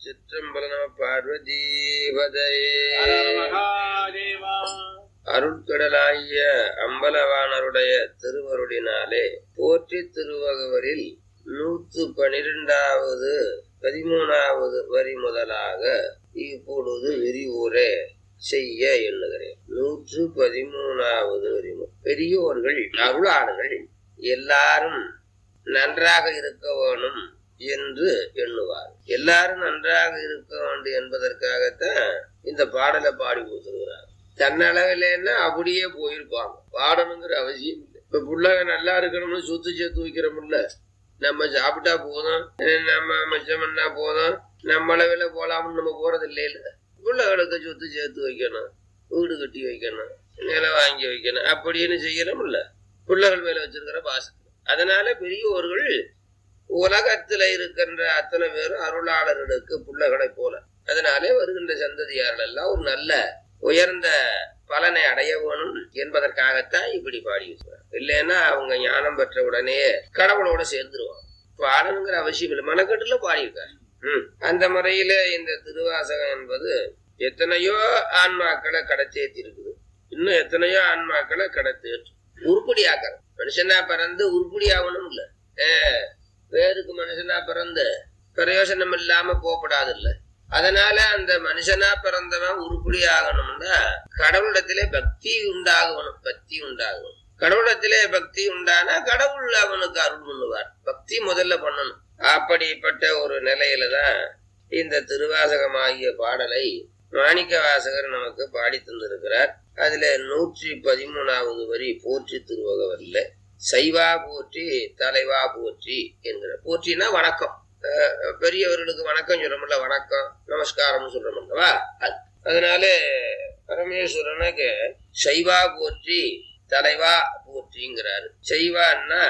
திருச்சிற்றம்பல பார்வதீபதையே மகாதேவா அருட்கடலாகிய அம்பலவாணருடைய திருவருளினாலே போற்றி திருவகவரில் நூத்து பனிரெண்டாவது பதிமூணாவது வரி முதலாக இப்பொழுது விரிவுரை செய்ய எண்ணுகிறேன் நூற்று பதிமூணாவது வரி மு- பெரியோர்கள் அருளாளர்கள் எல்லாரும் நன்றாக இருக்க வேணும் என்று எண்ணுவார் எல்லாரும் நன்றாக இருக்க வேண்டும் என்பதற்காகத்தான் இந்த பாடலை பாடி கொடுத்துருக்கிறார் தன்னளவில்லைன்னா அப்படியே போயிருப்பாங்க பாடணுங்கிற அவசியம் இல்லை இப்ப புள்ளக நல்லா இருக்கணும்னு சொத்து சேர்த்து வைக்கிறோம்ல நம்ம சாப்பிட்டா போதும் அஹ் நம்ம மிச்சம் பண்ணா போதும் நம்ம அளவில் போலாம்னு நம்ம போறது இல்லையில பிள்ளைகளுக்கு சொத்து சேர்த்து வைக்கணும் வீடு கட்டி வைக்கணும் நிலம் வாங்கி வைக்கணும் அப்படின்னு செய்யறோம்ல பிள்ளைகள் மேல வச்சிருக்கிற பாசம் அதனால பெரியோர்கள் உலகத்துல இருக்கின்ற அத்தனை பேரும் அருளாளர்களுக்கு பிள்ளைகளை போல அதனாலே வருகின்ற சந்ததியார்கள் எல்லாம் ஒரு நல்ல உயர்ந்த பலனை அடைய வேணும் என்பதற்காகத்தான் இப்படி பாடி வச்சுக்கிறார் இல்லைன்னா அவங்க ஞானம் பெற்ற உடனே கடவுளோட சேர்ந்துருவாங்க பாடணுங்கிற அவசியம் இல்லை மனக்கட்டுல பாடியிருக்காரு ம். அந்த முறையில இந்த திருவாசகம் என்பது எத்தனையோ ஆன்மாக்களை கடத்தேத்தி இருக்குது இன்னும் எத்தனையோ ஆன்மாக்களை கடத்தேற்று உருப்படியாக்குற மனுஷனா பிறந்து உருப்படியாகணும் இல்ல அஹ், பேருக்கு மனுஷனா பிறந்து பிரயோஜனம் இல்லாம போகப்படாது இல்ல அதனால அந்த மனுஷனா பிறந்தவன் உருப்படி ஆகணும்னா கடவுளிடத்திலே பக்தி உண்டாகணும் பக்தி உண்டாகணும் கடவுளிடத்திலே பக்தி உண்டானா கடவுள் அவனுக்கு அருள் பண்ணுவார் பக்தி முதல்ல பண்ணணும் அப்படிப்பட்ட ஒரு நிலையில தான் இந்த திருவாசகமாகிய பாடலை மாணிக்க வாசகர் நமக்கு பாடி தந்திருக்கிறார் அதுல நூற்றி பதிமூணாவது வரி போற்றி திருவகவல்ல சைவா போற்றி தலைவா போற்றி என்கிற போற்றினா வணக்கம் அஹ் பெரியவர்களுக்கு வணக்கம் சொல்றோம்ல வணக்கம் நமஸ்காரம் சொல்றோம்லவா அது அதனால பரமேஸ்வரனுக்கு சைவா போற்றி தலைவா போற்றிங்கிறாரு சைவான்னா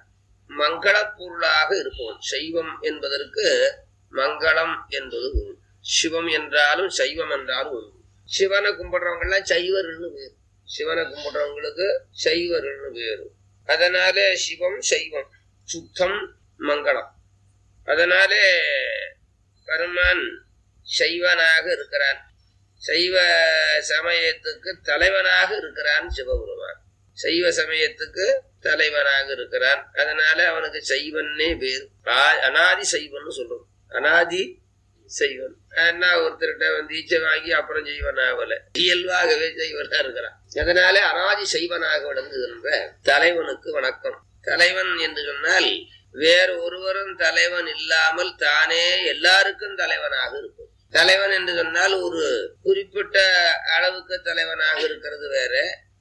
மங்கள பொருளாக இருப்பவன் சைவம் என்பதற்கு மங்களம் என்பது உண்டு சிவம் என்றாலும் சைவம் என்றாலும் உண்டு சிவனை கும்பிடுறவங்க எல்லாம் சைவர்னு பேரு சிவனை கும்பிடுறவங்களுக்கு சைவர்னு பேரு அதனால சிவம் சைவம் சுத்தம் மங்களம் அதனாலே பெருமான் சைவனாக இருக்கிறான் சைவ சமயத்துக்கு தலைவனாக இருக்கிறான் சிவபெருமான் சைவ சமயத்துக்கு தலைவனாக இருக்கிறான் அதனால அவனுக்கு சைவன்னே பேர் ஆ- அனாதி சைவன்னு சொல்றோம் அனாதி செய்வன் என்ன ஒருத்தர்கிட்ட வந்து ஈச்சை வாங்கி அப்புறம் செய்வன் ஆகல இயல்பாகவே செய்வனா இருக்கிறான் அதனால அனாதி செய்வனாக விளங்குகின்ற தலைவனுக்கு வணக்கம் தலைவன் என்று சொன்னால் வேறு ஒருவரும் தலைவன் இல்லாமல் தானே எல்லாருக்கும் தலைவனாக இருக்கும் தலைவன் என்று சொன்னால் ஒரு குறிப்பிட்ட அளவுக்கு தலைவனாக இருக்கிறது வேற